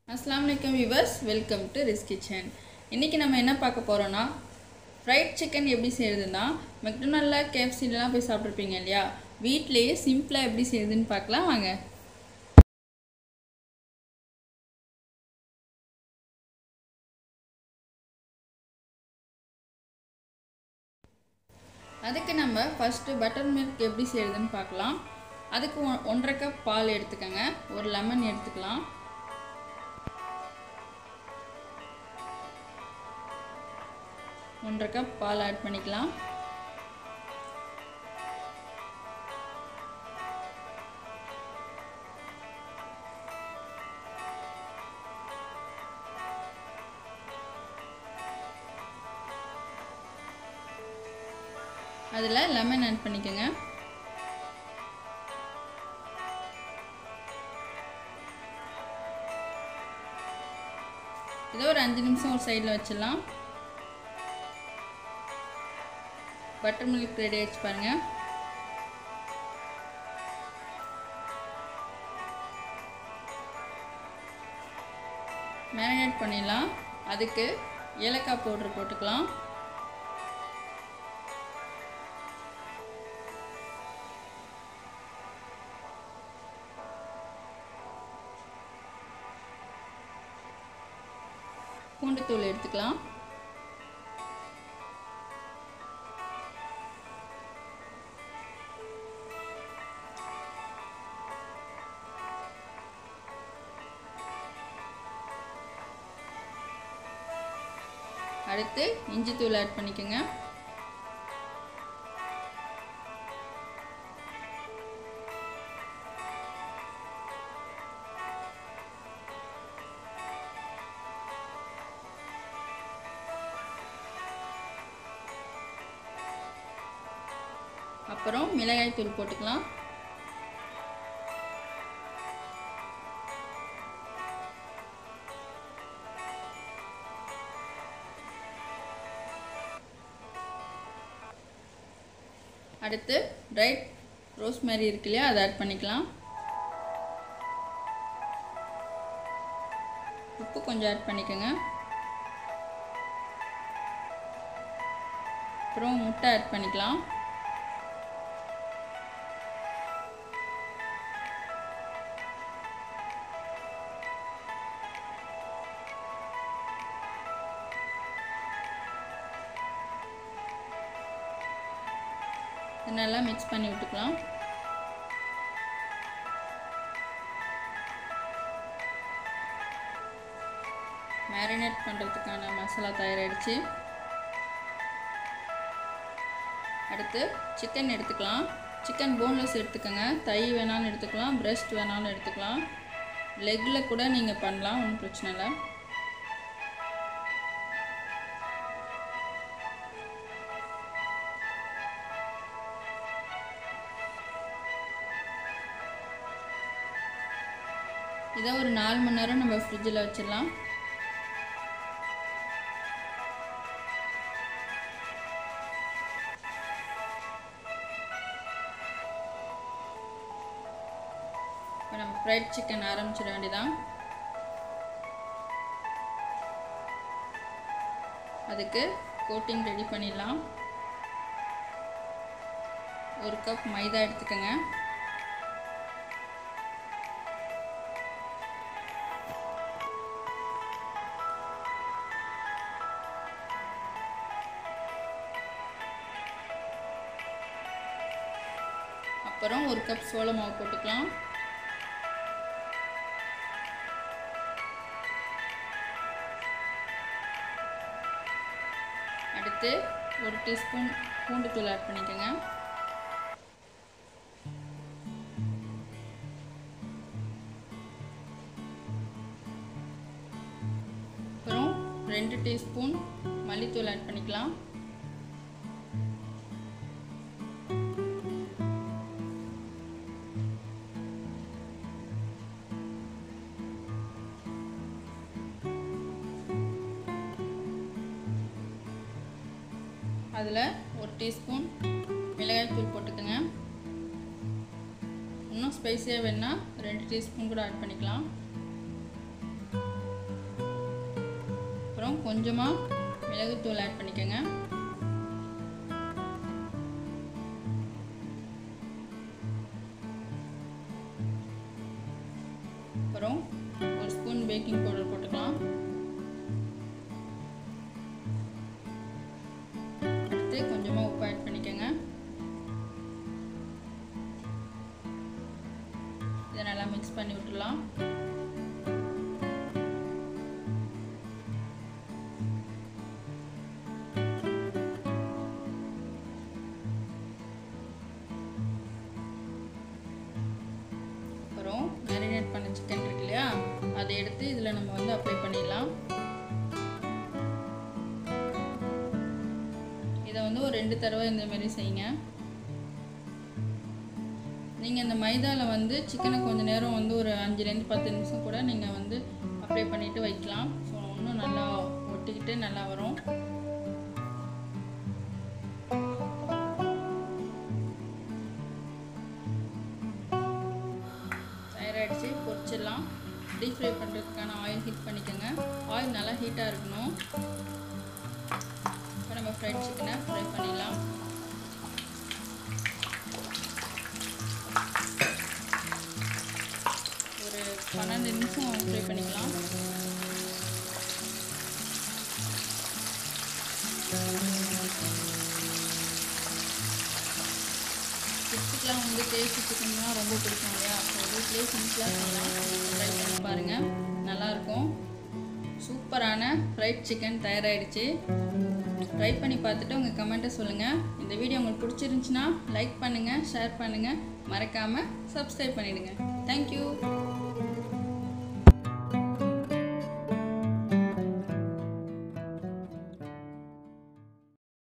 அஸ்ஸலாமு அலைக்கும் viewers welcome to Riz kitchen இன்றைக்கி நம்ம என்ன பார்க்க போகிறோன்னா ஃப்ரைட் சிக்கன் எப்படி செய்கிறதுனா மெக்டொனால்டில் கேஎஃப்சிலலாம் போய் சாப்பிட்ருப்பீங்க இல்லையா வீட்டிலேயே சிம்பிளாக எப்படி செய்யுதுன்னு பார்க்கலாம் வாங்க அதுக்கு நம்ம ஃபஸ்ட்டு பட்டர் மில்க் எப்படி செய்கிறதுன்னு பார்க்கலாம் அதுக்கு ஒ- ஒன்றரை கப் பால் எடுத்துக்கோங்க ஒரு லெமன் எடுத்துக்கலாம் ஒன்றரை கப் பால் ஆட் பண்ணிக்கலாம் அதில் லெமன் ஆட் பண்ணிக்கோங்க இதோ ஒரு அஞ்சு நிமிஷம் ஒரு சைடில் வச்சிடலாம் பட்டர் மில்க் ரெடி ஆயிடுச்சு பாருங்க மேரினேட் பண்ணிடலாம் அதுக்கு ஏலக்காய் பவுடர் போட்டுக்கலாம் பூண்டுத்தூள் எடுத்துக்கலாம் அடுத்து இஞ்சி தூள் ஆட் பண்ணிக்கோங்க அப்புறம் மிளகாய் தூள் போட்டுக்கலாம் அடுத்து ரைட் ரோஸ்மேரி இருக்கு இல்லையா அதை ஆட் பண்ணிக்கலாம் உப்பு கொஞ்சம் ஆட் பண்ணிக்கோங்க அப்புறம் முட்டை ஆட் பண்ணிக்கலாம் இது நல்லா மிக்ஸ் பண்ணி விட்டுக்கலாம் மேரினேட் பண்ணுறதுக்கான மசாலா தயாராகிடுச்சு அடுத்து சிக்கன் எடுத்துக்கலாம் சிக்கன் போன்லெஸ் எடுத்துக்கோங்க தை வேணாலும் எடுத்துக்கலாம் பிரஸ்ட் வேணாலும் எடுத்துக்கலாம் லெக்கில் கூட நீங்கள் பண்ணலாம் ஒன்றும் பிரச்சனை இல்லை இதை ஒரு நாலு மணி நேரம் நம்ம ஃப்ரிட்ஜில் வச்சிடலாம் இப்போ நம்ம ஃப்ரைட் சிக்கன் ஆரம்பிச்சிட வேண்டியதான் அதுக்கு கோட்டிங் ரெடி பண்ணிடலாம் ஒரு கப் மைதா எடுத்துக்கோங்க அப்புறம் ஒரு கப் சோள மாவு போட்டுக்கலாம் அடுத்து ஒரு டீஸ்பூன் பூண்டு தூள் ஆட் பண்ணிக்கோங்க அப்புறம் ரெண்டு டீஸ்பூன் மல்லித்தூள் ஆட் பண்ணிக்கலாம் அதில் ஒரு டீஸ்பூன் மிளகாய் தூள் போட்டுக்கோங்க இன்னும் ஸ்பைஸியாக வேணால் ரெண்டு டீஸ்பூன் கூட ஆட் பண்ணிக்கலாம் அப்புறம் கொஞ்சமாக மிளகுத்தூள் ஆட் பண்ணிக்கோங்க அப்புறம் ஒரு ஸ்பூன் பேக்கிங் பவுடர் போட்டுக்கலாம் அடுத்து கொஞ்சமாக உப்பு ஆட் பண்ணிக்கோங்க இதை நல்லா மிக்ஸ் பண்ணி விட்டுடலாம் அப்புறம் மேரினேட் பண்ண சிக்கன் இருக்கு இல்லையா அதை எடுத்து இதில் நம்ம வந்து அப்ளை பண்ணிடலாம் இதை வந்து ஒரு ரெண்டு தடவை இந்த மாதிரி செய்யுங்க நீங்கள் இந்த மைதாவில் வந்து சிக்கனை கொஞ்சம் நேரம் வந்து ஒரு அஞ்சுலேருந்து பத்து நிமிஷம் கூட நீங்கள் வந்து அப்ளை பண்ணிவிட்டு வைக்கலாம் ஸோ இன்னும் நல்லா ஒட்டிக்கிட்டு நல்லா வரும் தயாராகிடுச்சு பொரிச்சிடலாம் டீப் ஃப்ரை பண்ணுறதுக்கான ஆயில் ஹீட் பண்ணிக்கோங்க ஆயில் நல்லா ஹீட்டாக இருக்கணும் இப்போ நம்ம ஃப்ரைட் சிக்கனை ஃப்ரை பண்ணிடலாம் ஒரு பன்னெண்டு நிமிஷம் ஃப்ரை பண்ணிக்கலாம் கிட்ஸுக்கெலாம் வந்து டேஸ்ட் சிக்கன்னா ரொம்ப பிடிக்கும் இல்லையா ஸோ வீட்லேயே சிம்பிளாக செய்யலாம் ட்ரை பண்ணி பாருங்கள் நல்லாயிருக்கும் சூப்பரான ஃப்ரைட் சிக்கன் தயாராகிடுச்சு ட்ரை பண்ணி பார்த்துட்டு உங்கள் கமெண்ட்டை சொல்லுங்கள் இந்த வீடியோ உங்களுக்கு பிடிச்சிருந்துச்சின்னா லைக் பண்ணுங்கள் ஷேர் பண்ணுங்கள் மறக்காமல் சப்ஸ்கிரைப் பண்ணிவிடுங்க தேங்க்யூ